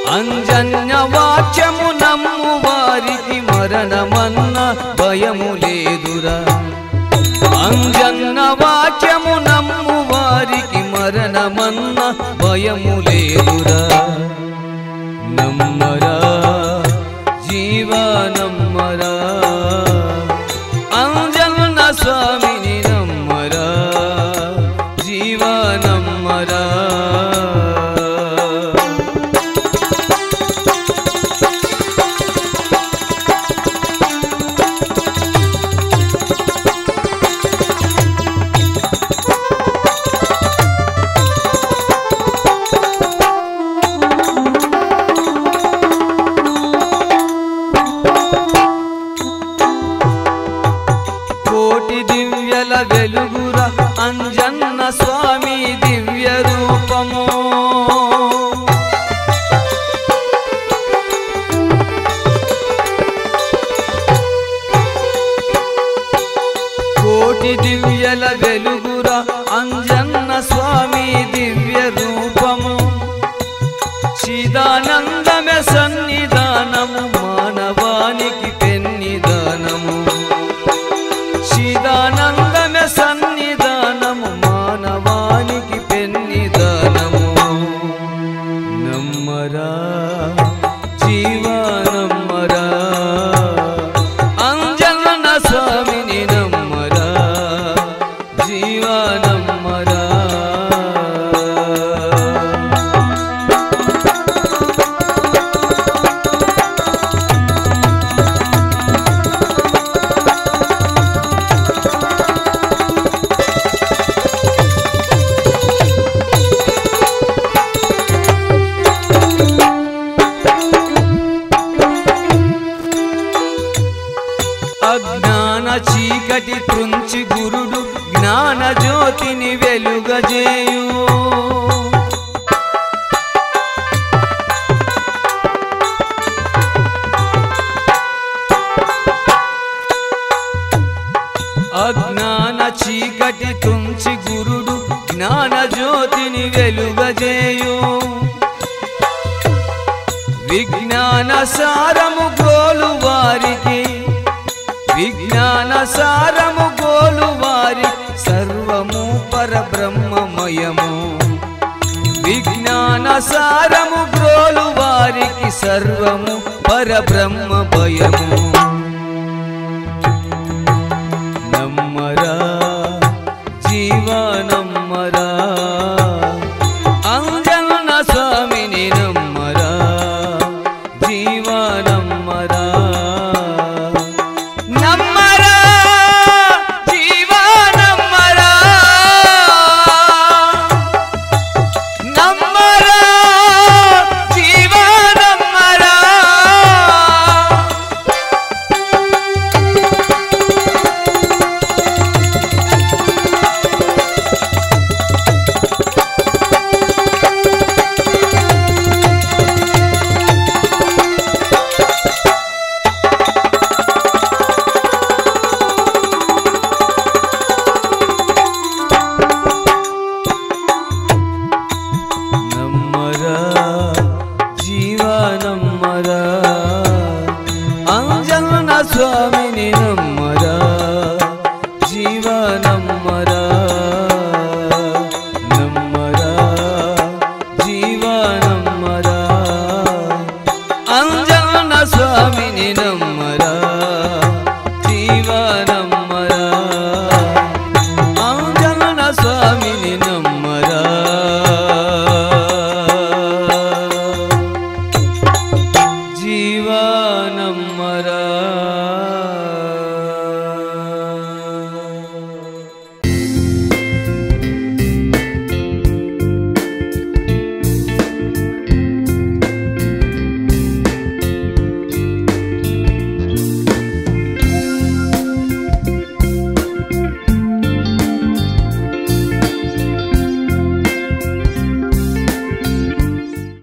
అంజన్య వాక్యము నమ్ము వారికి మరణమన్న భయము లేదురా అంజన్న వాక్యము నమ్ము వారికి మరణమన్న భయము లేదురా నమ్మరా జీవ నమ్మరా అంజన్న స్వామిని నమ్మరా జీవ నమ్మరా కోటి దివ్యల వెలుగుర అంజన్న స్వామి దివ్య రూపము కోటి దివ్యల వెలుగుర అంజన్న స్వామి దివ్య రూపము చిదానందమే సన్నిధానము మానవానికి పెన్నిదానము చిదానందమే సన్నిధానము మానవానికి పెన్నిదానము నమ్మరా జీవనమ్మరా అంజన స్వామిని నమ్మరా జీవనమ్మరా అజ్ఞాన చీకటి త్రుంచి గురుడు జ్ఞాన జ్యోతిని వెలుగజేయు అజ్ఞాన చీకటి తుంచి గురుడు జ్ఞాన జ్యోతిని వెలుగజేయు విజ్ఞాన సారము గోలు వారికి విజ్ఞాన సారము గోలు వారి సర్వము పరబ్రహ్మమయము విజ్ఞాన సారము గ్రోలు వారికి సర్వము పరబ్రహ్మ భయము